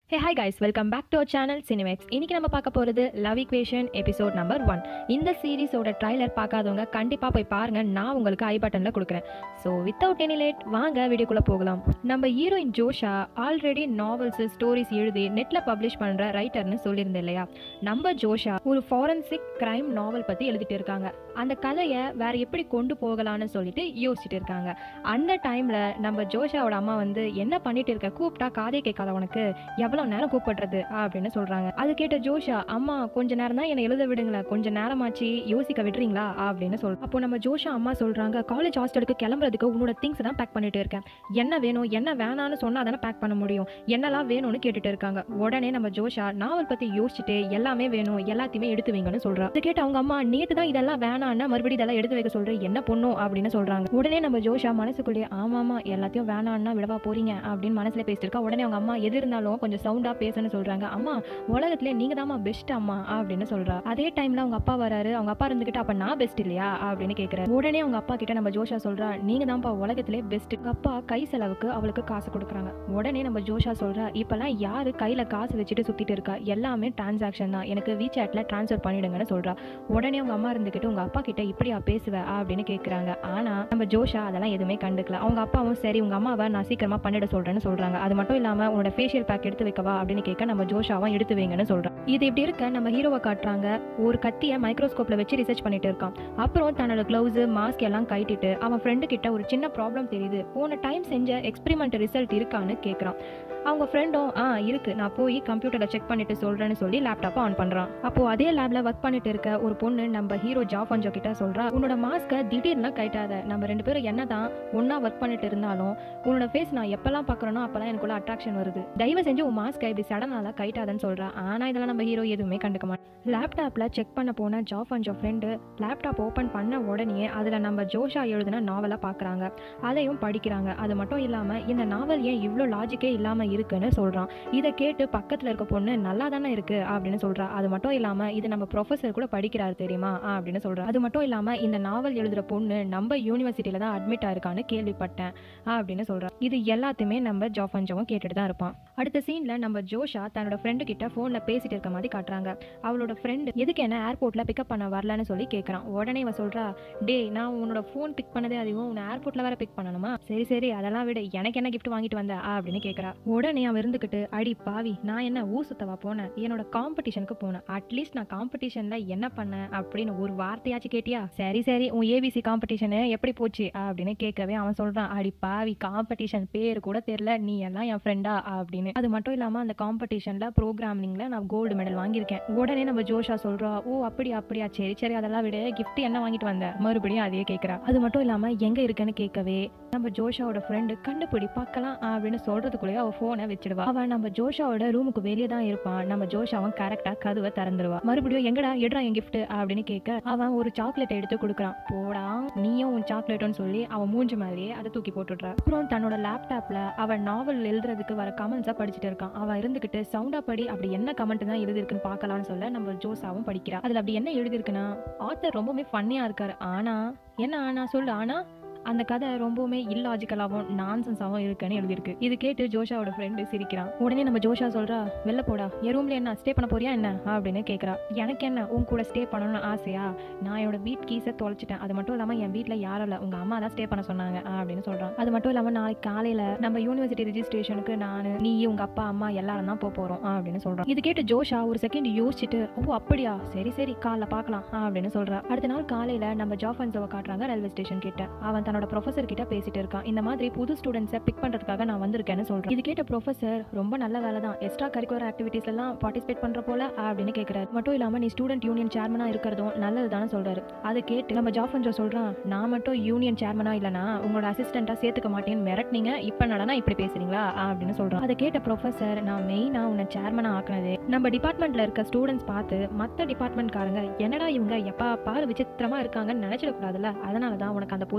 hey hi guys welcome back to our channel Cinemax இன்னைக்கு நம்ம பார்க்க போகிறது love equation episode number one இந்த சீரிஸோட ட்ரைலர் பார்க்காதவங்க கண்டிப்பாக போய் பாருங்க நான் உங்களுக்கு ஐ பட்டனில் கொடுக்குறேன் ஸோ வித்தவுட் எனி லேட் வாங்க வீடியோக்குள்ளே போகலாம் நம்ம heroine Josha already novels stories எழுதி நெட்டில் பப்ளிஷ் பண்ணுற ரைட்டர்னு சொல்லியிருந்தேன் இல்லையா நம்ம ஜோஷா ஒரு ஃபாரன்சிக் கிரைம் நாவல் பற்றி எழுதிட்டு இருக்காங்க அந்த கதையை வேற எப்படி கொண்டு போகலான்னு சொல்லிட்டு யோசிச்சுட்டு இருக்காங்க அந்த டைமில் நம்ம ஜோஷாவோட அம்மா வந்து என்ன பண்ணிட்டு இருக்க கூப்பிட்டா காதே கேட்காத உனக்கு எவ்வளோ நேரம் கூப்பிடுறது அப்படின்னு சொல்றாங்க அது கேட்ட ஜோஷா அம்மா கொஞ்ச நேரம் தான் என்னை எழுத விடுங்களேன் கொஞ்ச நேரமாச்சு யோசிக்க விடுறீங்களா அப்படின்னு சொல்ற அப்போ நம்ம ஜோஷா அம்மா சொல்றாங்க காலேஜ் ஹாஸ்டலுக்கு கிளம்புறதுக்கு உன்னோட திங்ஸ் தான் பேக் பண்ணிட்டு இருக்கேன் என்ன வேணும் என்ன வேணான்னு சொன்னா தானே பேக் பண்ண முடியும் என்னெல்லாம் வேணும்னு கேட்டுட்டு இருக்காங்க உடனே நம்ம ஜோஷா நாவல் பத்தி யோசிச்சுட்டு எல்லாமே வேணும் எல்லாத்தையுமே எடுத்து வைங்கன்னு சொல்றா அது கேட்டு அவங்க அம்மா நேத்து தான் இதெல்லாம் வேணான்னா மறுபடியும் இதெல்லாம் எடுத்து வைக்க சொல்றேன் என்ன பொண்ணும் அப்படின்னு சொல்றாங்க உடனே நம்ம ஜோஷா மனசுக்குள்ளேயே ஆமாமா எல்லாத்தையும் வேணான்னா விடவா போறீங்க அப்படின்னு மனசுல பேசிட்டு இருக்கா உடனே அவங்க அம்மா எது இருந்தாலும் கொஞ்சம் சவுண்டா பேசுன்னு சொல்றாங்க அம்மா உலகத்திலே நீங்க தாம்மா பெஸ்ட் அம்மா அப்படின்னு சொல்றா அதே டைம்ல அவங்க அப்பா வராரு அவங்க அப்பா இருந்துகிட்டு அப்ப நான் பெஸ்ட் இல்லையா அப்படின்னு கேக்குறாரு உடனே அவங்க அப்பா கிட்ட நம்ம ஜோஷா சொல்றா நீங்க தான்ப்பா உலகத்திலே பெஸ்ட் அப்பா கை செலவுக்கு அவளுக்கு காசு கொடுக்குறாங்க உடனே நம்ம ஜோஷா சொல்றா இப்பெல்லாம் யாரு கையில காசு வச்சுட்டு சுத்திட்டு இருக்கா எல்லாமே டிரான்சாக்ஷன் தான் எனக்கு வீசாட்ல டிரான்ஸ்ஃபர் பண்ணிடுங்கன்னு சொல்றா உடனே அவங்க அம்மா இருந்துகிட்டு உங்க அப்பா கிட்ட இப்படியா பேசுவ அப்படின்னு கேக்குறாங்க ஆனா நம்ம ஜோஷா அதெல்லாம் எதுவுமே கண்டுக்கல அவங்க அப்பாவும் சரி உங்க அம்மாவை நான் சீக்கிரமா பண்ணிட சொல்றேன்னு சொல்றாங்க அது மட்டும் இல்லாம உன்னோட ஃபேஷியல் பேக் எடுத்து வைக்கவா அப்படின்னு கேட்க நம்ம ஜோஷாவும் எடுத்து வைங்கன்னு சொல்றான் இது இப்படி இருக்க நம்ம ஹீரோவை காட்டுறாங்க ஒரு கத்தியை மைக்ரோஸ்கோப்ல வச்சு ரிசர்ச் பண்ணிட்டு இருக்கான் அப்புறம் தன்னோட கிளவுஸ் மாஸ்க் எல்லாம் கட்டிட்டு அவன் ஃப்ரெண்டு கிட்ட ஒரு சின்ன ப்ராப்ளம் தெரியுது போன டைம் செஞ்ச எக்ஸ்பெரிமெண்ட் ரிசல்ட் இருக்கான்னு கேட்குறான் அவங்க ஃப்ரெண்டும் ஆ இருக்கு நான் போய் கம்ப்யூட்டரில் செக் பண்ணிட்டு சொல்றேன்னு சொல்லி லேப்டாப்பை ஆன் பண்றான் அப்போ அதே லேப்ல ஒர்க் பண்ணிட்டு இருக்க ஒரு பொண்ணு நம்ம ஹீரோ ஜாஃபன்ஜோ கிட்ட சொல்றா உன்னோட மாஸ்க்கை திடீர்னு கைட்டாத நம்ம ரெண்டு பேரும் என்னதான் ஒண்ணா ஒர்க் பண்ணிட்டு இருந்தாலும் உன்னோட ஃபேஸ் நான் எப்பெல்லாம் பார்க்குறேனோ அப்பெல்லாம் எனக்குள்ள அட்ராக்ஷன் வருது தயவு செஞ்சு உன் மாஸ்க்கை இப்படி சடனால கைட்டாதன்னு சொல்றா ஆனா இதெல்லாம் நம்ம ஹீரோ எதுவுமே கண்டுக்க மாட்டேன் லேப்டாப்ல செக் பண்ண போன ஜாஃபன்ஜோ ஃப்ரெண்டு லேப்டாப் ஓப்பன் பண்ண உடனே அதுல நம்ம ஜோஷா எழுதின நாவலை பார்க்குறாங்க அதையும் படிக்கிறாங்க அது மட்டும் இல்லாம இந்த நாவல் ஏன் இவ்வளோ லாஜிக்கே இல்லாம இருக்குன்னு சொல்றான் இதை கேட்டு பக்கத்துல இருக்க பொண்ணு நல்லா தானே இருக்கு அப்படின்னு சொல்றா அது மட்டும் இல்லாம இது நம்ம ப்ரொஃபசர் கூட படிக்கிறாரு தெரியுமா அப்படின்னு சொல்றா அது மட்டும் இல்லாம இந்த நாவல் எழுதுற பொண்ணு நம்ம யூனிவர்சிட்டியில தான் அட்மிட் ஆயிருக்கான்னு கேள்விப்பட்டேன் அப்படின்னு சொல்றா இது எல்லாத்தையுமே நம்ம ஜாஃபன்ஜோவும் கேட்டுட்டு தான் இருப்பான் அடுத்த சீன்ல நம்ம ஜோஷா தன்னோட ஃப்ரெண்டு கிட்ட ஃபோன்ல பேசிட்டு இருக்க மாதிரி காட்டுறாங்க அவளோட ஃப்ரெண்டு எதுக்கு என்ன ஏர்போர்ட்ல பிக்கப் பண்ண வரலன்னு சொல்லி கேட்கறான் உடனே இவ சொல்றா டே நான் உன்னோட ஃபோன் பிக் பண்ணதே அதிகம் உன்னை ஏர்போர்ட்ல வேற பிக் பண்ணணுமா சரி சரி அதெல்லாம் விட எனக்கு என்ன கிஃப்ட் வாங்கிட்டு வந்த அப்படின்னு கேட்கறா உடனே அவன் இருந்துகிட்டு அடி பாவி நான் என்ன ஊர் சுத்தவா போனேன் என்னோட காம்படிஷனுக்கு போனேன் அட்லீஸ்ட் நான் காம்படிஷன்ல என்ன பண்ணேன் அப்படின்னு ஒரு வார்த்தையாச்சும் கேட்டியா சரி சரி உன் ஏபிசி காம்படிஷனு எப்படி போச்சு அப்படின்னு கேட்கவே அவன் சொல்றான் அடி பாவி காம்படிஷன் பேர் கூட தெரியல நீ எல்லாம் என் ஃப்ரெண்டா அப்படின்னு அது மட்டும் இல்லாம அந்த காம்படிஷன்ல ப்ரோக்ராமிங்ல நான் கோல்டு மெடல் வாங்கியிருக்கேன் உடனே நம்ம ஜோஷா சொல்றா ஓ அப்படியா அப்படியா சரி சரி அதெல்லாம் விட கிஃப்ட் என்ன வாங்கிட்டு வந்த மறுபடியும் அதையே கேட்கறா அது மட்டும் இல்லாம எங்க இருக்குன்னு கேட்கவே நம்ம ஜோஷாவோட ஃப்ரெண்டு கண்டுபிடி பார்க்கலாம் அப்படின்னு சொல்றதுக்குள்ளேயே அவ போனை வச்சிடுவா அவன் நம்ம ஜோஷாவோட ரூமுக்கு வெளியே தான் இருப்பான் நம்ம ஜோஷாவும் கரெக்டா கதவை திறந்துருவா மறுபடியும் எங்கடா எடுறா என் கிஃப்ட் அப்படின்னு கேட்க அவன் ஒரு சாக்லேட் எடுத்து கொடுக்குறான் போடா நீயும் உன் சாக்லேட்னு சொல்லி அவன் மூஞ்சி மேலேயே அதை தூக்கி போட்டுடுறா அப்புறம் தன்னோட லேப்டாப்ல அவன் நாவல் எழுதுறதுக்கு வர கமெண்ட்ஸா படிச்சுட்டு இருக்கான் அவன் இருந்துகிட்டு சவுண்டா படி அப்படி என்ன கமெண்ட் தான் எழுதிருக்குன்னு பார்க்கலாம்னு சொல்ல நம்ம ஜோசாவும் படிக்கிறா அதுல அப்படி என்ன எழுதிருக்குன்னா ஆத்தர் ரொம்பவுமே ஃபன்னியா இருக்காரு ஆனா என்ன ஆனா சொல்லு ஆனா அந்த கதை ரொம்பவுமே இல்லாஜிக்கலாகவும் நான்சென்ஸாகவும் இருக்குன்னு எழுதியிருக்கு இது கேட்டு ஜோஷாவோட ஃப்ரெண்டு சிரிக்கிறான் உடனே நம்ம ஜோஷா சொல்றா வெளில போடா என் ரூம்ல என்ன ஸ்டே பண்ண போறியா என்ன அப்படின்னு கேட்குறா எனக்கு என்ன உன் கூட ஸ்டே பண்ணணும்னு ஆசையா நான் என்னோட வீட் கீஸை தொலைச்சிட்டேன் அது மட்டும் இல்லாமல் என் வீட்டில் யாரும் இல்லை உங்க அம்மா தான் ஸ்டே பண்ண சொன்னாங்க அப்படின்னு சொல்றான் அது மட்டும் இல்லாமல் நாளைக்கு காலையில் நம்ம யூனிவர்சிட்டி ரெஜிஸ்ட்ரேஷனுக்கு நான் நீ உங்க அப்பா அம்மா எல்லாரும் தான் போக போறோம் அப்படின்னு சொல்றான் இது கேட்டு ஜோஷா ஒரு செகண்ட் யோசிச்சுட்டு ஓ அப்படியா சரி சரி காலைல பார்க்கலாம் அப்படின்னு சொல்றா அடுத்த நாள் காலையில நம்ம ஜாஃபன்ஸோவை காட்டுறாங்க ரயில்வே ஸ்டேஷன் கிட்ட அவன் தன்னோட ப்ரொஃபசர் கிட்ட பேசிட்டு இருக்கான் இந்த மாதிரி புது ஸ்டூடெண்ட்ஸை பிக் பண்றதுக்காக நான் வந்திருக்கேன்னு சொல்றேன் இது கேட்ட ப்ரொஃபசர் ரொம்ப நல்ல வேலை தான் எக்ஸ்ட்ரா கரிக்குலர் ஆக்டிவிட்டீஸ் எல்லாம் பார்ட்டிசிபேட் பண்ற போல அப்படின்னு கேட்கிறாரு மட்டும் இல்லாம நீ ஸ்டூடெண்ட் யூனியன் சேர்மனா இருக்கிறதும் நல்லதுதானே சொல்றாரு அதை கேட்டு நம்ம ஜாஃபன்ஜோ சொல்றான் நான் மட்டும் யூனியன் சேர்மனா இல்லனா உங்களோட அசிஸ்டண்டா சேர்த்துக்க மாட்டேன்னு மிரட்டினீங்க இப்ப நடனா இப்படி பேசுறீங்களா அப்படின்னு சொல்றான் அதை கேட்ட ப்ரொஃபசர் நான் மெயினா உன்னை சேர்மனா ஆக்குனது நம்ம டிபார்ட்மெண்ட்ல இருக்க ஸ்டூடெண்ட்ஸ் பார்த்து மற்ற டிபார்ட்மெண்ட்காரங்க என்னடா இவங்க எப்பா பாரு விசித்திரமா இருக்காங்கன்னு நினைச்சிடக்கூடாதுல்ல அதனால தான் உனக்கு அந்த பொசிஷனை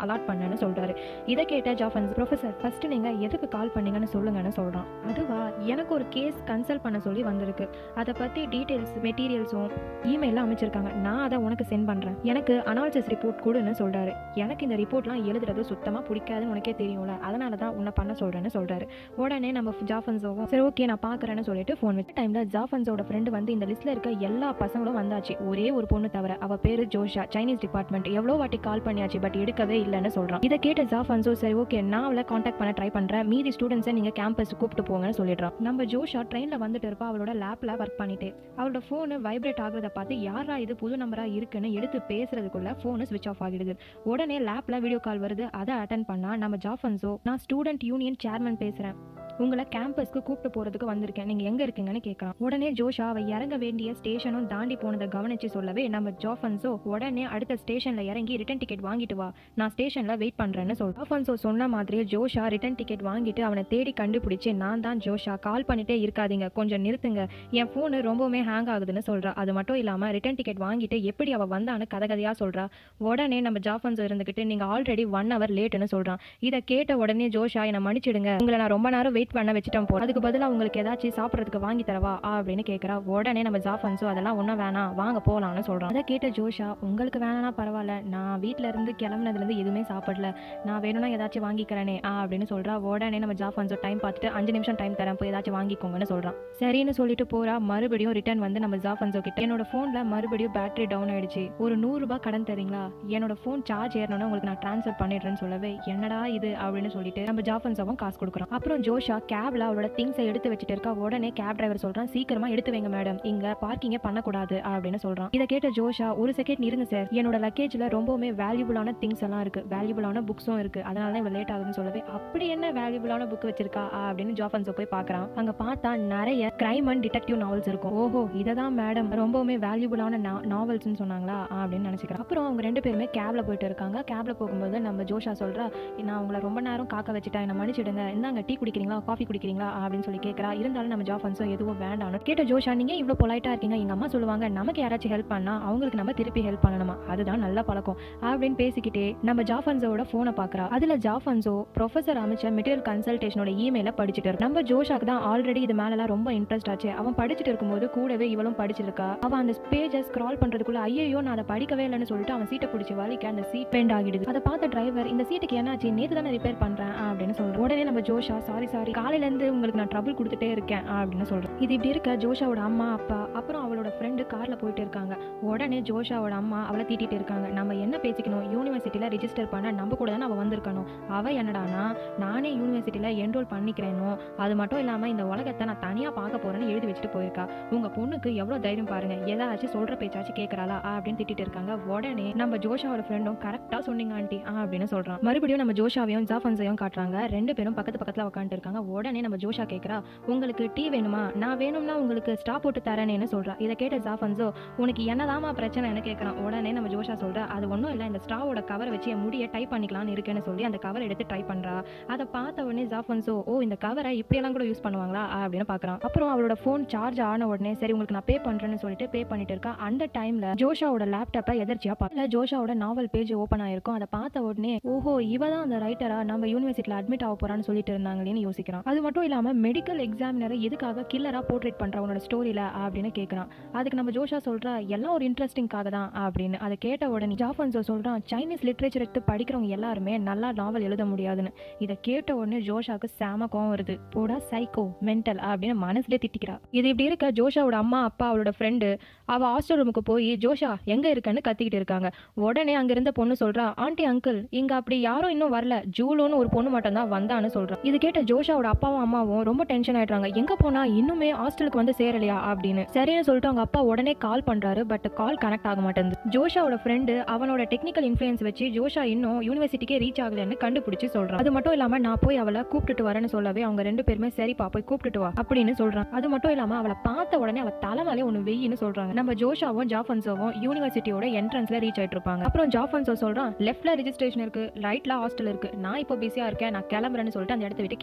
அலாட் பண்ணேன்னு சொல்றாரு இதை கேட்ட ஜாஃபன்ஸ் ப்ரொஃபசர் ஃபர்ஸ்ட் நீங்க எதுக்கு கால் பண்ணீங்கன்னு சொல்லுங்கன்னு சொல்றான் அதுவா எனக்கு ஒரு கேஸ் கன்சல்ட் பண்ண சொல்லி வந்திருக்கு அதை பத்தி டீடைல்ஸ் மெட்டீரியல்ஸும் இமெயிலில் அமைச்சிருக்காங்க நான் அதை உனக்கு சென்ட் பண்றேன் எனக்கு அனாலிசிஸ் ரிப்போர்ட் கொடுன்னு சொல்றாரு எனக்கு இந்த ரிப்போர்ட்லாம் எழுதுறது சுத்தமா பிடிக்காதுன்னு உனக்கே தெரியும்ல அதனால தான் உன்னை பண்ண சொல்றேன்னு சொல்றாரு உடனே நம்ம ஜாஃபன்ஸோவும் சரி ஓகே நான் பார்க்குறேன்னு சொல்லிட்டு ஃபோன் வச்சு டைமில் ஜாஃபன்ஸோட ஃப்ரெண்டு வந்து இந்த லிஸ்ட்டில் இருக்க எல்லா பசங்களும் வந்தாச்சு ஒரே ஒரு பொண்ணு தவிர அவ பேரு ஜோஷா சைனீஸ் டிபார்ட்மெண்ட் எவ்வளோ வாட்டி கால் பண்ணியாச்சு பட் எடுக்கவே இல்லைன்னு சொல்கிறான் இதை கேட்ட ஜாஃபன்ஸோ சரி ஓகே நான் அவளை காண்டாக்ட் பண்ண ட்ரை பண்ணுறேன் மீதி ஸ்டூடெண்ட்ஸை நீங்கள் கேம்பஸ் கூப்பிட்டு போங்கன்னு சொல்லிடுறான் நம்ம ஜோஷா ட்ரெயினில் வந்துட்டு இருப்பா அவளோட லேப்பில் ஒர்க் பண்ணிட்டு அவளோட ஃபோனு வைப்ரேட் ஆகுறத பார்த்து யாரா இது புது நம்பராக இருக்குன்னு எடுத்து பேசுறதுக்குள்ள ஃபோனு ஸ்விட்ச் ஆஃப் ஆகிடுது உடனே லேப்பில் வீடியோ கால் வருது அதை அட்டன் பண்ணா நம்ம ஜாஃபன்ஸோ நான் ஸ்டூடெண்ட் யூனியன் சேர்மன் பேசுகிறேன் உங்களை கேம்பஸ்க்கு கூப்பிட்டு போறதுக்கு வந்திருக்கேன் நீங்க எங்க இருக்கீங்கன்னு கேட்கறான் உடனே ஜோஷா அவ இறங்க வேண்டிய ஸ்டேஷனும் தாண்டி போனதை கவனிச்சு சொல்லவே நம்ம ஜாஃபன்ஸோ உடனே அடுத்த ஸ்டேஷன்ல இறங்கி ரிட்டன் டிக்கெட் வாங்கிட்டு வா நான் ஸ்டேஷன்ல வெயிட் பண்றேன்னு சொல்றேன் ஜாஃபன்ஸோ சொன்ன மாதிரியே ஜோஷா ரிட்டன் டிக்கெட் வாங்கிட்டு அவனை தேடி கண்டுபிடிச்சு நான் தான் ஜோஷா கால் பண்ணிட்டே இருக்காதீங்க கொஞ்சம் நிறுத்துங்க என் ஃபோனு ரொம்பவுமே ஹேங் ஆகுதுன்னு சொல்றா அது மட்டும் இல்லாம ரிட்டன் டிக்கெட் வாங்கிட்டு எப்படி அவ வந்தான்னு கதை கதையா சொல்றா உடனே நம்ம ஜாஃபன்ஸோ இருந்துகிட்டு நீங்க ஆல்ரெடி ஒன் ஹவர் லேட்டுன்னு சொல்றான் இதை கேட்ட உடனே ஜோஷா என்னை மன்னிச்சிடுங்க உங்களை நான் ரொம்ப நேரம் வெயிட் பண்ண வச்சுட்டேன் போல அதுக்கு பதிலாக உங்களுக்கு ஏதாச்சும் சாப்பிட்றதுக்கு வாங்கி தரவா அப்படின்னு கேட்குறா உடனே நம்ம ஜாஃபன்ஸோ அதெல்லாம் ஒன்றும் வேணாம் வாங்க போகலான்னு சொல்கிறோம் அதை கேட்ட ஜோஷா உங்களுக்கு வேணாம்னா பரவாயில்ல நான் வீட்டில் இருந்து கிளம்புனதுலேருந்து எதுவுமே சாப்பிடல நான் வேணும்னா ஏதாச்சும் வாங்கிக்கிறேனே ஆ அப்படின்னு சொல்கிறா உடனே நம்ம ஜாஃபன்ஸோ டைம் பார்த்துட்டு அஞ்சு நிமிஷம் டைம் தரேன் போய் ஏதாச்சும் வாங்கிக்கோங்கன்னு சொல்கிறான் சரின்னு சொல்லிட்டு போறா மறுபடியும் ரிட்டர்ன் வந்து நம்ம ஜாஃபன்ஸோ கிட்ட என்னோட ஃபோனில் மறுபடியும் பேட்டரி டவுன் ஆயிடுச்சு ஒரு நூறுரூபா கடன் தரீங்களா என்னோட ஃபோன் சார்ஜ் ஏறணும்னா உங்களுக்கு நான் ட்ரான்ஸ்ஃபர் பண்ணிடுறேன்னு சொல்லவே என்னடா இது அப்படின்னு சொல்லிட்டு நம்ம ஜாஃபன்ஸாவும் காசு கொடுக்குறோம் அப்புறம் ஜோஷா கேப்ல அவளோட திங்ஸை எடுத்து வச்சுட்டு இருக்கா உடனே கேப் டிரைவர் சொல்றான் சீக்கிரமா எடுத்து வைங்க மேடம் இங்க பார்க்கிங்கே பண்ணக்கூடாது அப்படின்னு சொல்றான் இதை கேட்ட ஜோஷா ஒரு செகண்ட் இருங்க சார் என்னோட லக்கேஜ்ல ரொம்பவுமே வேல்யூபிளான திங்ஸ் எல்லாம் இருக்கு வேல்யூபிளான புக்ஸும் இருக்கு அதனால தான் இவ்வளவு லேட் ஆகுதுன்னு சொல்லவே அப்படி என்ன வேல்யூபிளான புக் வச்சிருக்கா அப்படின்னு ஜாஃபன்ஸோ போய் பார்க்கறான் அங்க பார்த்தா நிறைய கிரைம் அண்ட் டிடெக்டிவ் நாவல்ஸ் இருக்கும் ஓஹோ இதை தான் மேடம் ரொம்பவுமே வேல்யூபிளான நாவல்ஸ்னு சொன்னாங்களா அப்படின்னு நினைச்சுக்கிறேன் அப்புறம் அவங்க ரெண்டு பேருமே கேப்ல போயிட்டு இருக்காங்க கேப்ல போகும்போது நம்ம ஜோஷா சொல்றா நான் உங்களை ரொம்ப நேரம் காக்க வச்சுட்டேன் என்ன மன்னிச்சிடுங்க இந்தாங்க டீ குடிக்கிறீங்களா காஃபி குடிக்கிறீங்களா அப்படின்னு சொல்லி கேட்கறா இருந்தாலும் நம்ம ஜாஃபன்ஸும் எதுவும் வேண்டாம்னு கேட்ட ஜோஷா நீங்க இவ்வளோ பொலைட்டா இருக்கீங்க எங்க அம்மா சொல்லுவாங்க நமக்கு யாராச்சும் ஹெல்ப் பண்ணா அவங்களுக்கு நம்ம திருப்பி ஹெல்ப் பண்ணணுமா அதுதான் நல்ல பழக்கம் அப்படின்னு பேசிக்கிட்டே நம்ம ஜாஃபன்ஸோட ஃபோனை பார்க்கறா அதுல ஜாஃபன்ஸோ ப்ரொஃபசர் அமைச்ச மெட்டீரியல் கன்சல்டேஷனோட இமெயில படிச்சுட்டு இருக்கு நம்ம ஜோஷாக்கு தான் ஆல்ரெடி இது மேலலாம் ரொம்ப இன்ட்ரெஸ்ட் ஆச்சு அவன் படிச்சுட்டு இருக்கும்போது கூடவே இவளும் படிச்சிருக்கா அவன் அந்த பேஜை ஸ்க்ரால் பண்றதுக்குள்ள ஐயோ நான் அதை படிக்கவே இல்லைன்னு சொல்லிட்டு அவன் சீட்டை பிடிச்சி வலிக்க அந்த சீட் பெண்ட் ஆகிடுது அதை பார்த்த டிரைவர் இந்த சீட்டுக்கு என்னாச்சு நேத்து தானே ரிப்பேர் பண்றேன் அப்படின்னு சொல்றேன் உடனே நம்ம ஜோஷா சாரி சாரி காலையில இருந்து உங்களுக்கு நான் ட்ரபிள் கொடுத்துட்டே இருக்கேன் அப்படின்னு சொல்றேன் இது இப்படி இருக்க ஜோஷாவோட அம்மா அப்பா அப்புறம் அவளோட ஃப்ரெண்டு கார்ல போயிட்டு இருக்காங்க உடனே ஜோஷாவோட அம்மா அவளை தீட்டிட்டு இருக்காங்க நம்ம என்ன பேசிக்கணும் யூனிவர்சிட்டியில ரிஜிஸ்டர் பண்ண நம்ம கூட தானே அவ வந்திருக்கணும் அவ என்னடானா நானே யூனிவர்சிட்டியில என்ரோல் பண்ணிக்கிறேனோ அது மட்டும் இல்லாம இந்த உலகத்தை நான் தனியா பார்க்க போறேன்னு எழுதி வச்சுட்டு போயிருக்கா உங்க பொண்ணுக்கு எவ்வளவு தைரியம் பாருங்க ஏதாச்சும் சொல்ற பேச்சாச்சும் கேட்கறாளா அப்படின்னு திட்டிட்டு இருக்காங்க உடனே நம்ம ஜோஷாவோட ஃப்ரெண்டும் கரெக்டா சொன்னீங்க ஆண்டி அப்படின்னு சொல்றான் மறுபடியும் நம்ம ஜோஷாவையும் ஜாஃபன்ஸையும் காட்டுறாங்க ரெண்டு பேரும் பக்கத்து பக்கத்துல உட்காந்துட்டு இருக்காங்க உடனே நம்ம ஜோஷா கேட்கறா உங்களுக்கு டீ வேணுமா நான் வேணும்னா உங்களுக்கு ஸ்டா போட்டு தரேனேன்னு சொல்றா இதை கேட்ட ஜாஃபன்ஸோ உனக்கு என்னதாமா பிரச்சனைன்னு கேட்கறான் உடனே நம்ம ஜோஷா சொல்றா அது ஒன்றும் இல்லை இந்த ஸ்டாவோட கவரை வச்சு என் முடியை டைப் பண்ணிக்கலாம்னு இருக்கேன்னு சொல்லி அந்த கவர் எடுத்து ட்ரை பண்றா அதை பார்த்த உடனே ஜாஃபன்ஸோ ஓ இந்த கவரை இப்படியெல்லாம் கூட யூஸ் பண்ணுவாங்களா அப்படின்னு பார்க்கறான் அப்புறம் அவளோட ஃபோன் சார்ஜ் ஆன உடனே சரி உங்களுக்கு நான் பே பண்றேன்னு சொல்லிட்டு பே பண்ணிட்டு இருக்கா அந்த டைம்ல ஜோஷாவோட லேப்டாப்பை எதிர்ச்சியா பார்க்கல ஜோஷாவோட நாவல் பேஜ் ஓப்பன் ஆயிருக்கும் அதை பார்த்த உடனே ஓஹோ இவ தான் அந்த ரைட்டரா நம்ம யூனிவர்சிட்டியில் அட்மிட் ஆக போறான்னு சொல்லிட்டு இருந்தாங்களேன்னு யோசிக்கிறான் அது மட்டும் இல்லாம மெடிக்கல் எக்ஸாமினரை எதுக்காக கில்லரா போர்ட்ரேட் பண்ற உன்னோட ஸ்டோரியில அப்படின்னு கேட்கறான் அதுக்கு நம்ம ஜோஷா சொல்றா எல்லாம் ஒரு இன்ட்ரெஸ்டிங்காக தான் அப்படின்னு அதை கேட்ட உடனே ஜாஃபன்ஸோ சொல்றான் சைனீஸ் லிட்ரேச்சர் எடுத்து படிக்கிறவங்க எல்லாருமே நல்லா நாவல் எழுத முடியாதுன்னு இதை கேட்ட உடனே ஜோஷாக்கு செம கோவம் வருது போடா சைக்கோ மென்டல் அப்படின்னு மனசுல திட்டிக்கிறா இது இப்படி இருக்க ஜோஷாவோட அம்மா அப்பா அவளோட ஃப்ரெண்டு அவ ஹாஸ்டல் ரூமுக்கு போய் ஜோஷா எங்க இருக்கன்னு கத்திக்கிட்டு இருக்காங்க உடனே அங்க இருந்த பொண்ணு சொல்றா ஆண்டி அங்கிள் இங்க அப்படி யாரும் இன்னும் வரல ஜூலோன்னு ஒரு பொண்ணு மட்டும் தான் வந்தான்னு சொல்றா இது கேட்ட ஜோஷாவோட அப்பாவும் அம்மாவும் ரொம்ப டென்ஷன் ஆயிடுறாங்க எங்க போனா இன்னுமே ஹாஸ்டலுக்கு வந்து சேரலையா அப்படின்னு சரின்னு சொல்லிட்டு அவங்க அப்பா உடனே கால் பண்றாரு பட் கால் கனெக்ட் ஆக மாட்டேங்குது ஜோஷாவோட ஃப்ரெண்டு அவனோட டெக்னிக்கல் இன்ஃபுளுன்ஸ் வச்சு ஜோஷா இன்னும் யூனிவர்சிட்டிக்கே ரீச் ஆகலன்னு கண்டுபிடிச்சு சொல்றான் அது மட்டும் இல்லாம நான் போய் அவளை கூப்பிட்டுட்டு வரேன்னு சொல்லவே அவங்க ரெண்டு பேருமே சரிப்பா போய் கூப்பிட்டுட்டு வா அப்படின்னு சொல்றான் அது மட்டும் இல்லாம அவளை பார்த்த உடனே அவ தலைமையிலே ஒன்னு வெயின்னு சொல்றாங்க நம்ம ஜோஷாவும் ஜாஃபன்ஸோவும் யூனிவர்சிட்டியோட என்ட்ரன்ஸ்ல ரீச் ஆயிட்டு இருப்பாங்க அப்புறம் ஜாஃபன்ஸோ சொல்றான் லெஃப்ட்ல ரெஜிஸ்ட்ரேஷன் இருக்கு ரைட்ல ஹாஸ்டல் இருக்கு நான் இப்போ பிஸியா இருக்கேன் நான் கிளம்புறேன்னு சொல்லிட்டு அந்த இடத்த விட்டு கிளம்பிடுறான்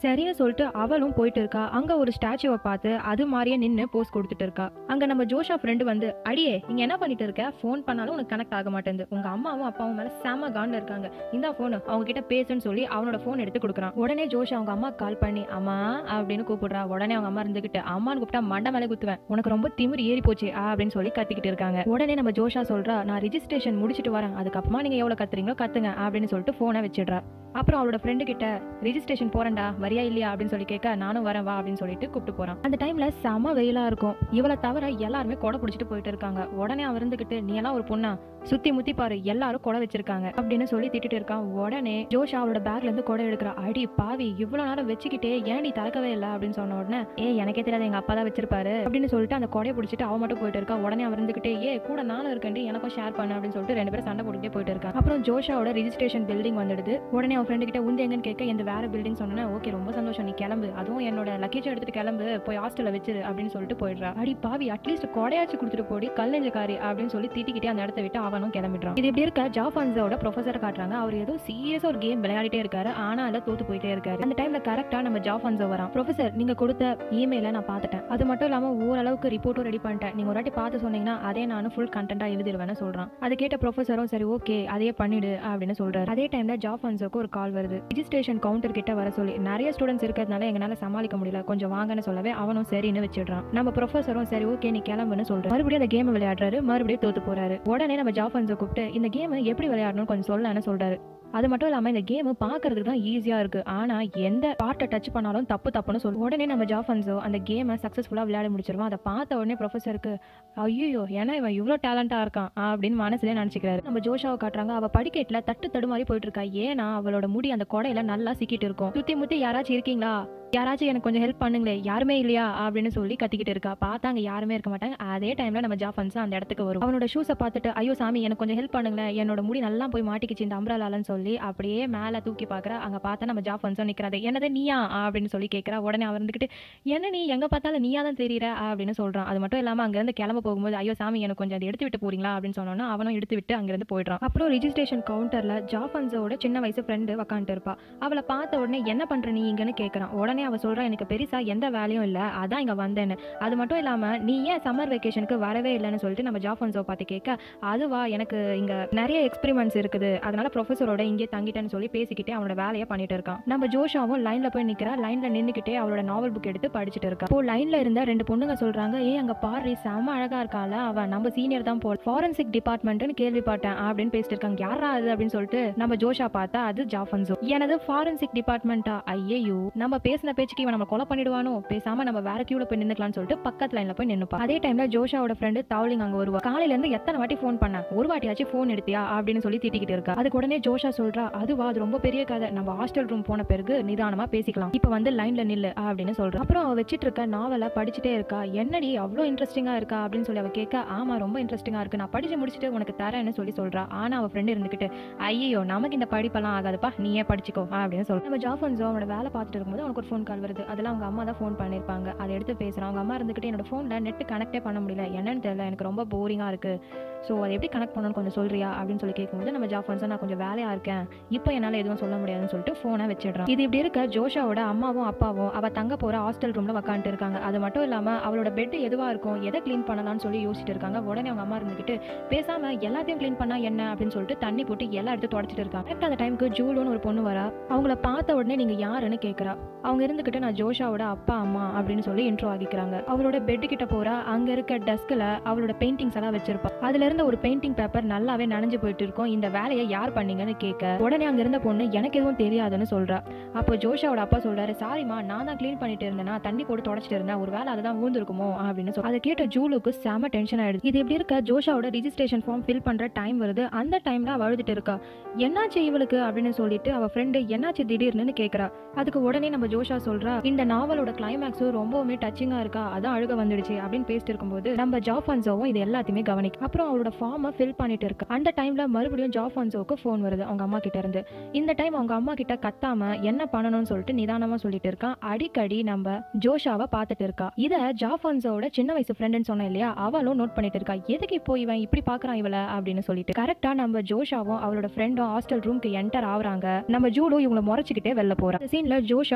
சரின்னு சொல்லிட்டு அவளும் போயிட்டு இருக்கா அங்க ஒரு ஸ்டாச்சுவை பார்த்து அது மாதிரியே நின்னு போஸ் கொடுத்துட்டு இருக்கா அங்க நம்ம ஜோஷா ஃப்ரெண்டு வந்து அடியே இங்க என்ன பண்ணிட்டு இருக்க ஃபோன் பண்ணாலும் உனக்கு கனெக்ட் ஆக மாட்டேங்குது உங்க அம்மாவும் அப்பாவும் மேல செம காண்ட இருக்காங்க இந்த ஃபோன் அவங்க கிட்ட பேசுன்னு சொல்லி அவனோட ஃபோன் எடுத்து கொடுக்குறான் உடனே ஜோஷா அவங்க அம்மா கால் பண்ணி அம்மா அப்படின்னு கூப்பிடுறா உடனே அவங்க அம்மா இருந்துகிட்டு அம்மான்னு கூப்பிட்டா மண்டை மேலே குத்துவேன் உனக்கு ரொம்ப திமிரு ஏறி போச்சு அப்படின்னு சொல்லி கத்திக்கிட்டு இருக்காங்க உடனே நம்ம ஜோஷா சொல்றா நான் ரிஜிஸ்ட்ரேஷன் முடிச்சிட்டு வரேன் அதுக்கப்புறமா நீங்க எவ்வளவு கத்துறீங்களோ கத்துங்க அப்படின்னு சொல்லிட்டு போனை வச்சிடுறா அப்புறம் அவளோட ஃப்ரெண்டு கிட்ட ரிஜிஸ்ட்ரேஷன் போறேன்டா வரியா இல்லையா அப்படின்னு சொல்லி கேட்க நானும் வரேன் வா அப்படின்னு சொல்லிட்டு கூப்பிட்டு போறான் அந்த டைம்ல செம வெயிலா இருக்கும் இவளை தவிர எல்லாருமே கொடை பிடிச்சிட்டு போயிட்டு இருக்காங்க உடனே அவ இருந்துகிட்டு நீ எல்லாம் ஒரு பொண்ணா சுத்தி முத்தி பாரு எல்லாரும் கொடை வச்சிருக்காங்க அப்படின்னு சொல்லி திட்டிட்டு இருக்கான் உடனே ஜோஷா அவளோட பேக்ல இருந்து கொடை எடுக்கிறா அடி பாவி இவ்வளவு நேரம் வச்சுக்கிட்டே ஏன் நீ திறக்கவே இல்லை அப்படின்னு சொன்ன உடனே ஏ எனக்கே தெரியாது எங்க அப்பா தான் வச்சிருப்பாரு அப்படின்னு சொல்லிட்டு அந்த கொடையை பிடிச்சிட்டு அவ மட்டும் போயிட்டு இருக்கா உடனே அவர் இருந்துகிட்டே ஏ கூட நானும் இருக்கேன் எனக்கும் ஷேர் பண்ணு அப்படின்னு சொல்லிட்டு ரெண்டு பேரும் சண்டை போட்டுக்கிட்டே போயிட்டு இருக்காங்க அப்புறம் ஜோஷாவோட ரிஜிஸ்ட்ரேஷன் பில்டிங் வந்துடுது உடனே அவன் ஃப்ரெண்டு கிட்ட உந்து எங்கன்னு கேட்க இந்த வேற பில்டிங் சொன்னேன் ஓகே ரொம்ப சந்தோஷம் நீ கிளம்பு அதுவும் என்னோட லக்கேஜ் எடுத்துட்டு கிளம்பு போய் ஹாஸ்டல்ல வச்சிரு அப்படின்னு சொல்லிட்டு போயிடுறா அடி பாவி அட்லீஸ்ட் கொடையாச்சு கொடுத்துட்டு போடி கல் நெஞ்சக்காரி அப்படின்னு சொல்லி திட்டிக்கிட்டே அந்த இடத்த விட்டு அவனும் கிளம்பிடுறான் இது இப்படி இருக்க ஜாஃபான்ஸோட ப்ரொஃபஸர் காட்டுறாங்க அவர் ஏதோ சீரியஸா ஒரு கேம் விளையாடிட்டே இருக்காரு ஆனா அதுல தோத்து போயிட்டே இருக்காரு அந்த டைம்ல கரெக்டா நம்ம ஜாஃபான்ஸோ வரான் ப்ரொஃபசர் நீங்க கொடுத்த இமெயில நான் பார்த்துட்டேன் அது மட்டும் இல்லாம ஓரளவுக்கு ரிப்போர்ட்டும் ரெடி பண்ணிட்டேன் நீங்க ஒரு வாட்டி பார்த்து சொன்னீங்கன்னா அதே நானும் ஃபுல் கண்டென்ட்டா எழுதிடுவேன்னு சொல்றான் அதை கேட்ட ப்ரொஃபஸரும் சரி ஓகே அதையே பண்ணிடு அப்படின்னு சொல்றாரு அதே டைம்ல ஜாஃபான்ஸோக்கு ஒரு கால் வருது ரிஜிஸ்ட்ரேஷன் கவுண்டர் கிட்ட வர சொல்லி நிறைய ஸ்டூடெண்ட்ஸ் இருக்கிறதுனால எங்களால சமாளிக்க முடியல கொஞ்சம் வாங்கன்னு சொல்லவே அவனும் சரின்னு வச்சிடுறான் நம்ம ப்ரொஃபஸரும் சரி ஓகே நீ கிளம்புன்னு சொல்றாரு மறுபடியும் அந்த கேம் விளையாடுறாரு மறுபடியும் தோத்து போறாரு உடனே நம்ம ஜாஃபன்ஸை கூப்பிட்டு இந்த கேம் எப்படி விளையாடணும்னு கொஞ்சம் சொல்லலாம்னு சொல்றாரு அது மட்டும் இல்லாம இந்த கேம் பாக்குறதுக்கு தான் ஈஸியா இருக்கு ஆனா எந்த பார்ட்டை டச் பண்ணாலும் தப்பு தப்புன்னு சொல்லும் உடனே நம்ம ஜாஃபன்ஸோ அந்த கேமை சக்சஸ்ஃபுல்லா விளையாட முடிச்சிருவான் அதை பார்த்த உடனே ப்ரொஃபஸருக்கு ஐயோ ஏன்னா இவன் இவ்வளோ டேலண்டா இருக்கான் அப்படின்னு மனசுல நினைச்சுக்கிறாரு நம்ம ஜோஷாவை காட்டுறாங்க அவ படிக்கட்டுல தட்டு தடுமாறி போயிட்டு இருக்கா ஏன்னா அவளோட முடி அந்த கொடையில நல்லா சிக்கிட்டு இருக்கும் சுத்தி முத்தி யாராச்சும் இருக்கீங்களா யாராச்சும் எனக்கு கொஞ்சம் ஹெல்ப் பண்ணுங்களே யாருமே இல்லையா அப்படின்னு சொல்லி கத்திக்கிட்டு இருக்கா பார்த்தா அங்க யாருமே இருக்க மாட்டாங்க அதே டைம்ல நம்ம ஜாஃபன்ஸ் அந்த இடத்துக்கு வரும் அவனோட ஷூஸை பார்த்துட்டு ஐயோ சாமி எனக்கு கொஞ்சம் ஹெல்ப் பண்ணுங்களேன் என்னோட முடி நல்லா போய் மாட்டிக்கிச்சு இந்த அம்ராலாலன்னு சொல்லி அப்படியே மேலே தூக்கி பார்க்கறா அங்க பார்த்தா நம்ம ஜாஃபன்ஸும் நிக்கிறாரு என்னது நீயா அப்படின்னு சொல்லி கேட்கறா உடனே அவர் இருந்துகிட்டு என்ன நீ எங்க பார்த்தாலும் நீயா தான் தெரியற அப்படின்னு சொல்றான் அது மட்டும் இல்லாம அங்க இருந்து கிளம்ப போகும்போது ஐயோ சாமி எனக்கு கொஞ்சம் அதை எடுத்து விட்டு போறீங்களா அப்படின்னு சொன்னோன்னா அவனும் எடுத்து விட்டு அங்கிருந்து போயிடுறான் அப்புறம் ரிஜிஸ்ட்ரேஷன் கவுண்டர்ல ஜாஃபன்ஸோட சின்ன வயசு ஃப்ரெண்டு உக்காந்துட்டு இருப்பா அவளை பார்த்த உடனே என்ன பண்ற நீ இங்கன்னு கேட்கறான் உடனே அவ சொல்றா எனக்கு பெருசா எந்த வேலையும் இல்ல அதான் இங்க வந்தேன்னு அது மட்டும் இல்லாம நீ ஏன் சம்மர் வெக்கேஷனுக்கு வரவே இல்லைன்னு சொல்லிட்டு நம்ம ஜாஃபன்ஸோ பார்த்து கேட்க அதுவா எனக்கு இங்க நிறைய எக்ஸ்பெரிமெண்ட்ஸ் இருக்குது அதனால ப்ரொஃபஸரோட இங்கே தங்கிட்டேன்னு சொல்லி பேசிக்கிட்டே அவனோட வேலையை பண்ணிட்டு இருக்கான் நம்ம ஜோஷாவும் லைன்ல போய் நிக்கிறா லைன்ல நின்னுக்கிட்டே அவளோட நாவல் புக் எடுத்து படிச்சுட்டு இருக்கா இப்போ லைன்ல இருந்த ரெண்டு பொண்ணுங்க சொல்றாங்க ஏ அங்க பாரு செம அழகா இருக்கால அவ நம்ம சீனியர் தான் போல் ஃபாரன்சிக் டிபார்ட்மெண்ட்னு கேள்விப்பட்டேன் அப்படின்னு பேசிட்டு இருக்காங்க யாரா அது அப்படின்னு சொல்லிட்டு நம்ம ஜோஷா பார்த்தா அது ஜாஃபன்ஸோ எனது ஃபாரன்சிக் டிபார்ட்மெண்ட்டா ஐயோ நம்ம பேசின பேச்சுக்கு இவன் நம்ம கொலை பண்ணிடுவானோ பேசாம நம்ம வேற கியூல போய் நின்னுக்கலாம்னு சொல்லிட்டு பக்கத்து லைன்ல போய் நின்னுப்பா அதே டைம்ல ஜோஷாவோட ஃப்ரெண்டு தவுலிங் அங்க வருவா காலையில இருந்து எத்தனை வாட்டி ஃபோன் பண்ண ஒரு வாட்டியாச்சும் ஃபோன் எடுத்தியா அப்படின்னு சொல்லி திட்டிக்கிட்டு இருக்கா அதுக்கு உடனே ஜோஷா சொல்றா அதுவா அது ரொம்ப பெரிய கதை நம்ம ஹாஸ்டல் ரூம் போன பிறகு நிதானமா பேசிக்கலாம் இப்ப வந்து லைன்ல நில்லு அப்படின்னு சொல்றா அப்புறம் அவ வச்சிட்டு இருக்க நாவலை படிச்சுட்டே இருக்கா என்னடி அவ்வளோ இன்ட்ரெஸ்டிங்கா இருக்கா அப்படின்னு சொல்லி அவ கேட்க ஆமா ரொம்ப இன்ட்ரெஸ்டிங்கா இருக்கு நான் படிச்சு முடிச்சுட்டு உனக்கு தரேன்னு சொல்லி சொல்றா ஆனா அவ ஃப்ரெண்ட் இருந்துகிட்டு ஐயோ நமக்கு இந்த படிப்பெல்லாம் ஆகாதுப்பா நீயே படிச்சுக்கோ அப்படின்னு சொல்ற நம்ம ஜாஃபன்ஸோ அவனோட வேலை பார்த்துட்டு இருக்கும்போது அவனுக்கு ஒரு ஃபோன் கால் வருது அதெல்லாம் அவங்க அம்மா தான் ஃபோன் பண்ணியிருப்பாங்க அதை எடுத்து பேசுறான் அவங்க அம்மா இருந்துகிட்டு என்னோட ஃபோனில் நெட் கனெக்டே பண்ண முடியல என்னன்னு தெரியல எனக்கு ரொம்ப போரிங்கா இருக்கு ஸோ அதை எப்படி கனெக்ட் பண்ணணும்னு கொஞ்சம் சொல்றியா அப்படின்னு சொல்லி கேட்கும்போது நம்ம ஜாஃபன்ஸோ நான் கொஞ்சம் வேலையா இருக்கேன் இப்போ என்னால் எதுவும் சொல்ல முடியாதுன்னு சொல்லிட்டு ஃபோனை வச்சிடுறான் இது இப்படி இருக்க ஜோஷாவோட அம்மாவும் அப்பாவும் அவ தங்க போற ஹாஸ்டல் ரூம்ல உட்காந்துட்டு இருக்காங்க அது மட்டும் இல்லாம அவளோட பெட் எதுவா இருக்கும் எதை க்ளீன் பண்ணலாம்னு சொல்லி யோசிச்சுட்டு இருக்காங்க உடனே அவங்க அம்மா இருந்துகிட்டு பேசாம எல்லாத்தையும் க்ளீன் பண்ணா என்ன அப்படின்னு சொல்லிட்டு தண்ணி போட்டு எல்லா எடுத்து தொடச்சிட்டு இருக்காங்க கரெக்ட் அந்த டைமுக்கு ஜூலுன்னு ஒரு பொண்ணு வரா அவங்கள பார்த்த உடனே நீங்க யாருன்னு கேக்குறா அவங்க இருந்துகிட்டு நான் ஜோஷாவோட அப்பா அம்மா அப்படின்னு சொல்லி இன்ட்ரோ ஆகிக்கிறாங்க அவளோட பெட் கிட்ட போறா அங்க இருக்க டெஸ்க்ல அவளோட பெயிண்டிங்ஸ் எல்லாம் வச்சிருப்பா அதுல இருந்த ஒரு பெயிண்டிங் பேப்பர் நல்லாவே நனைஞ்சு போயிட்டு இருக்கும் இந்த வேலையை யார் பண்ணீங்கன்னு கேட்க உடனே அங்க இருந்த பொண்ணு எனக்கு எதுவும் தெரியாதுன்னு சொல்றா அப்போ ஜோஷாவோட அப்பா சொல்றாரு சாரிமா நான் தான் க்ளீன் பண்ணிட்டு இருந்தேனா தண்ணி போட்டு தொடச்சிட்டு இருந்தேன் ஒரு வேலை அதுதான் ஊந்துருக்குமோ அப்படின்னு சொல்லி அதை கேட்ட ஜூலுக்கு செம டென்ஷன் ஆயிடுது இது எப்படி இருக்க ஜோஷாவோட ரிஜிஸ்ட்ரேஷன் ஃபார்ம் ஃபில் பண்ற டைம் வருது அந்த டைம்ல அவ அழுதுட்டு இருக்கா என்னாச்சு இவளுக்கு அப்படின்னு சொல்லிட்டு அவ ஃப்ரெண்டு என்னாச்சு திடீர்னு கேக்குறா அதுக்கு உடனே நம்ம ஜோஷா சொல்றா இந்த நாவலோட கிளைமேக்ஸும் ரொம்பவுமே டச்சிங்கா இருக்கா அதான் அழுக வந்துடுச்சு அப்படின்னு பேசிட்டு இருக்கும்போது நம்ம ஜாஃபான்சோவும் இது எல்லாத்தையுமே கவனிக்கும் அப்புறம் அவளோட ஃபார்மை ஃபில் பண்ணிட்டு இருக்கு அந்த டைம்ல மறுபடியும் ஜாஃபான்சோவுக்கு ஃபோன் வருது அவங்க அம்மா கிட்ட இருந்து இந்த டைம் அவங்க அம்மா கிட்ட கத்தாம என்ன பண்ணணும்னு சொல்லிட்டு நிதானமா சொல்லிட்டு இருக்கான் அடிக்கடி நம்ம ஜோஷாவை பார்த்துட்டு இருக்கா இத ஜாஃபான்சோட சின்ன வயசு ஃப்ரெண்டுன்னு சொன்னேன் இல்லையா அவளும் நோட் பண்ணிட்டு இருக்கா எதுக்கு இப்போ இவன் இப்படி பாக்குறான் இவள அப்படின்னு சொல்லிட்டு கரெக்டா நம்ம ஜோஷாவும் அவளோட ஃப்ரெண்டும் ஹாஸ்டல் ரூம்க்கு என்டர் ஆகுறாங்க நம்ம ஜூடு இவங்களை முறைச்சிக்கிட்டே வெளில போறா இந்த சீன்ல ஜோஷா அவளோட அப்பா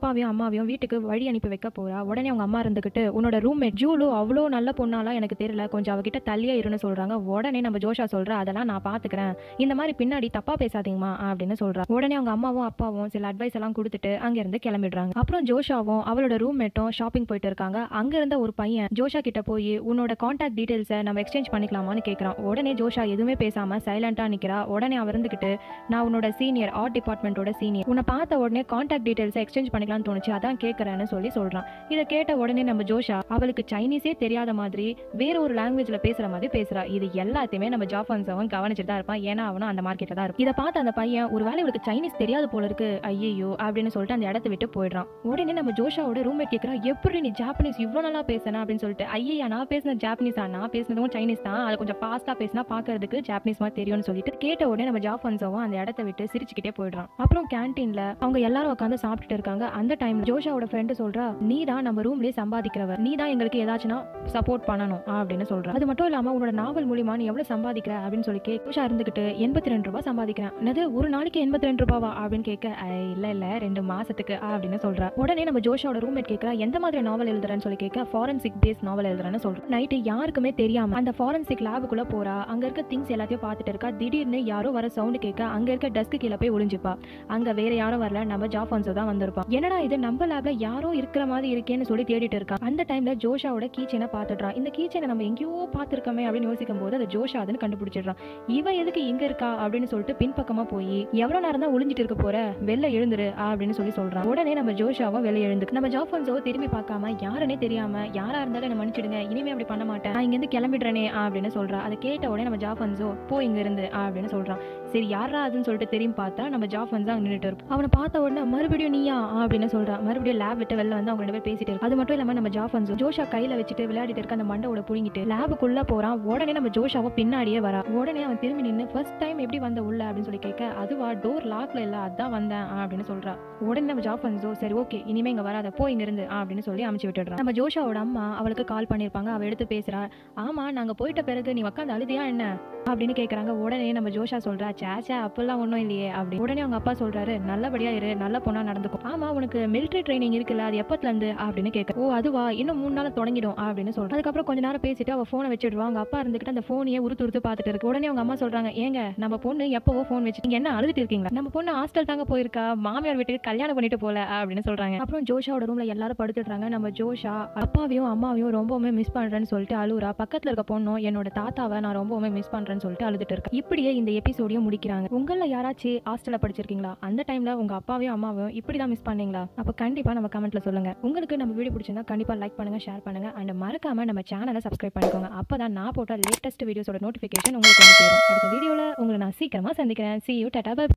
அப்பாவையும் அம்மாவையும் வீட்டுக்கு வழி அனுப்பி வைக்க போறா உடனே அவங்க அம்மா இருந்துகிட்டு உன்னோட ரூம்மேட் ஜூலு அவ்வளோ நல்ல பொண்ணாலாம் எனக்கு தெரியல கொஞ்சம் அவகிட்ட தள்ளியே இருன்னு சொல்றாங்க உடனே நம்ம ஜோஷா சொல்ற அதெல்லாம் நான் பாத்துக்கிறேன் இந்த மாதிரி பின்னாடி தப்பா பேசாதீங்கம்மா அப்படின்னு சொல்றா உடனே அவங்க அம்மாவும் அப்பாவும் சில அட்வைஸ் எல்லாம் கொடுத்துட்டு அங்க இருந்து கிளம்பிடுறாங்க அப்புறம் ஜோஷாவும் அவளோட ரூம்மேட்டும் ஷாப்பிங் போயிட்டு இருக்காங்க அங்க இருந்த ஒரு பையன் ஜோஷா கிட்ட போய் உன்னோட கான்டாக்ட் டீடைல்ஸை நம்ம எக்ஸ்சேஞ்ச் பண்ணிக்கலாமான்னு கேட்கறான் உடனே ஜோஷா எதுவுமே பேசாம சைலண்டா நிக்கிறா உடனே அவ இருந்துகிட்டு நான் உன்னோட சீனியர் ஆர்ட் டிபார்ட்மெண்ட்டோட சீனியர் உன்னை பார்த்த உடனே கான்டாக்ட் டீடைல்ஸை எக்ஸ்சேஞ்ச் பண்ணிக்கலாம்னு தோணுச்சு அதான் கேட்கறேன்னு சொல்லி சொல்றான் இதை கேட்ட உடனே நம்ம ஜோஷா அவளுக்கு சைனீஸே தெரியாத மாதிரி வேற ஒரு லாங்குவேஜ்ல பேசுற மாதிரி பேசுறா இது எல்லாத்தையுமே நம்ம ஜாஃபன்ஸ் அவன் கவனிச்சுட்டு தான் இருப்பான் ஏன்னா அவனும் அந்த மார்க்கெட்ல தான் இருக்கும் இதை பார்த்து அந்த பையன் ஒருவேளை இவளுக்கு சைனீஸ் தெரியாது போல இருக்கு ஐயோ அப்படின்னு சொல்லிட்டு அந்த இடத்த விட்டு போயிடுறான் உடனே நம்ம ஜோஷாவோட ரூம்மேட் கேட்கறா எப்படி நீ ஜாப்பனீஸ் இவ்வளோ நல்லா பேசுன அப்படின்னு சொல்லிட்டு ஐயா நான் பேசினது ஜாப்பனீஸா நான் பேசினதும் சைனீஸ் தான் அதை கொஞ்சம் ஃபாஸ்டா பேசினா பார்க்கறதுக்கு ஜாப்பனீஸ் மாதிரி தெரியும்னு சொல்லிட்டு கேட்ட உடனே நம்ம ஜாஃபன்ஸவும் அந்த இடத்த விட்டு சிரிச்சுக்கிட்டே போயிடுறான் அப்புறம் கேன்டீன்ல அவங்க எல்லாரும் உட்காந்து சாப்பிட்டுட்டு இருக்காங்க அந்த டைம் ஜோஷாவோட ஃப்ரெண்டு சொல்றா நீ தான் நம்ம ரூம்லயே சம்பாதிக்கிறவர் நீ தான் எங்களுக்கு ஏதாச்சும் சப்போர்ட் பண்ணணும் அப்படின்னு சொல்றா அது மட்டும் இல்லாம உன்னோட நாவல் மூலியமா நீ எவ்வளவு சம்பாதிக்கிற அப்படின்னு சொல்லி கேட்க ஜோஷா இருந்துகிட்டு எண்பத்தி ரெண்டு ரூபாய் சம்பாதிக்கிறேன் என்னது ஒரு நாளைக்கு எண்பத்தி ரெண்டு ரூபாவா அப்படின்னு கேட்க "ஐ, இல்ல இல்ல ரெண்டு மாசத்துக்கு அப்படின்னு சொல்றா உடனே நம்ம ஜோஷாவோட ரூம்மேட் கேட்கறா எந்த மாதிரி நாவல் எழுதுறேன்னு சொல்லி கேட்க ஃபாரன்சிக் பேஸ் நாவல் எழுதுறேன்னு சொல்றேன் நைட்டு யாருக்குமே தெரியாம அந்த ஃபாரன்சிக் லேபுக்குள்ள போறா அங்க இருக்க திங்ஸ் எல்லாத்தையும் பார்த்துட்டு இருக்கா திடீர்னு யாரோ வர சவுண்ட் கேட்க அங்க இருக்க டஸ்க்கு கீழே போய் ஒளிஞ்சுப்பா அங்க வேற யாரும் வரல நம்ம ஜாஃபான்ஸோ தான் வந்திருப்பான் என்னடா இது நம்ம லேப்ல யாரோ இருக்கிற மாதிரி இருக்கேன்னு சொல்லி தேடிட்டு இருக்கா அந்த டைம்ல ஜோஷாவோட கீச்சனை பார்த்துடுறான் இந்த கீச்சனை நம்ம எங்கேயோ பார்த்திருக்கோமே அப்படின்னு யோசிக்கும் போது அது ஜோஷா அதுன்னு கண்டுபிடிச்சிடுறான் இவ எதுக்கு இங்க இருக்கா அப்படின்னு சொல்லிட்டு பின்பக்கமா போய் எவ்வளவு நேரம் தான் ஒளிஞ்சிட்டு இருக்க போற வெளில எழுந்துரு அப்படின்னு சொல்லி சொல்றான் உடனே நம்ம ஜோஷாவும் வெளில எழுந்து நம்ம ஜாஃபன்ஸோ திரும்பி பார்க்காம யாருன்னே தெரியாம யாரா இருந்தாலும் என்ன மன்னிச்சிடுங்க இனிமே அப்படி பண்ண மாட்டேன் நான் இங்க இருந்து கிளம்பிடுறேனே அப்படின்னு சொல்றா அதை கேட்ட உடனே நம்ம ஜாஃபன்ஸோ போ இங்க இருந்து அப்படின்னு சொல்றான் சரி யாரா அதுன்னு சொல்லிட்டு திரும்பி பார்த்தா நம்ம ஜாஃபன்ஸ் தான் நின்றுட்டு இருப்போம் அவனை பார்த்த உடனே மறுபடியும் நீயா அப்படின்னு சொல்றான் மறுபடியும் லேப் விட்டு வெளில வந்து அவங்க ரெண்டு பேர் பேசிட்டு இருக்கு அது மட்டும் இல்லாம நம்ம ஜாஃபன்ஸ் ஜோஷா கையில வச்சுட்டு விளையாடிட்டு இருக்க அந்த மண்டோட புடிங்கிட்டு லேபுக்குள்ள போறான் உடனே நம்ம ஜோஷாவை பின்னாடியே வரா உடனே அவன் திரும்பி நின்று ஃபர்ஸ்ட் டைம் எப்படி வந்த உள்ள அப்படின்னு சொல்லி கேட்க அதுவா டோர் லாக்ல இல்ல அதான் வந்தேன் அப்படின்னு சொல்றா உடனே நம்ம ஜாஃபன்ஸோ சரி ஓகே இனிமே இங்க வராத போ இங்க இருந்து அப்படின்னு சொல்லி அமுச்சு விட்டுடுறான் நம்ம ஜோஷாவோட அம்மா அவளுக்கு கால் பண்ணிருப்பாங்க அவ எடுத்து பேசுறா ஆமா நாங்க போயிட்ட பிறகு நீ உட்காந்து அழுதியா என்ன அப்படின்னு கேக்குறாங்க உடனே நம்ம ஜோஷா சொல்றா சேச்சா அப்பெல்லாம் ஒன்றும் இல்லையே அப்படி உடனே அவங்க அப்பா சொல்றாரு நல்லபடியா இரு நல்ல பொண்ணா நடந்துக்கும் ஆமா உனக்கு மிலிட்டரி ட்ரைனிங் இருக்குல்ல அது எப்பத்துல இருந்து அப்படின்னு கேட்க ஓ அதுவா இன்னும் மூணு நாள் தொடங்கிடும் அப்படின்னு சொல்றா அதுக்கப்புறம் கொஞ்ச நேரம் பேசிட்டு அவ போனை வச்சிடுவா அவங்க அப்பா இருந்துகிட்டு அந்த போனையே உருத்து உருத்து பார்த்துட்டு இருக்கு உடனே அவங்க அம்மா சொல்றாங்க ஏங்க நம்ம பொண்ணு எப்பவோ ஃபோன் வச்சு நீங்க என்ன அழுதுட்டு இருக்கீங்களா நம்ம பொண்ணு ஹாஸ்டல் தாங்க போயிருக்கா மாமியார் வீட்டுக்கு கல்யாணம் பண்ணிட்டு போல அப்படின்னு சொல்றாங்க அப்புறம் ஜோஷாவோட ரூம்ல எல்லாரும் படுத்துடுறாங்க நம்ம ஜோஷா அப்பாவையும் அம்மாவையும் ரொம்பவுமே மிஸ் பண்றேன்னு சொல்லிட்டு அழுவுறா பக்கத்துல இருக்க பொண்ணும் என்னோட தாத்தாவை நான் ரொம்பவுமே மிஸ் பண்றேன்னு சொல்லிட்டு அழுதுட்டு இருக்கேன் இப்படியே இந்த எபிசோடையும் முடிக்கிறாங்க உங்கள யாராச்சும் ஹாஸ்டல்ல படிச்சிருக்கீங்களா அந்த டைம்ல உங்க அப்பாவையும் அம்மாவையும் இப்படி தான் மிஸ் பண்ணீங்களா அப்ப கண்டிப்பா நம்ம கமெண்ட்ல சொல்லுங்க உங்களுக்கு நம்ம வீடியோ பிடிச்சிருந்தா கண்டிப்பா லைக் பண்ணுங்க ஷேர் பண்ணுங்க அண்ட் மறக்காம நம்ம சேனலை சப்ஸ்கிரைப் பண்ணிக்கோங்க அப்பதான் நான் போட்ட லேட்டஸ்ட் வீடியோஸோட நோட்டிஃபிகேஷன் உங்களுக்கு வந்து சேரும் அடுத்த வீடியோல உங்களை நான் சீக்கிரமா சந்திக்கிறேன் சி யூ டாடா பை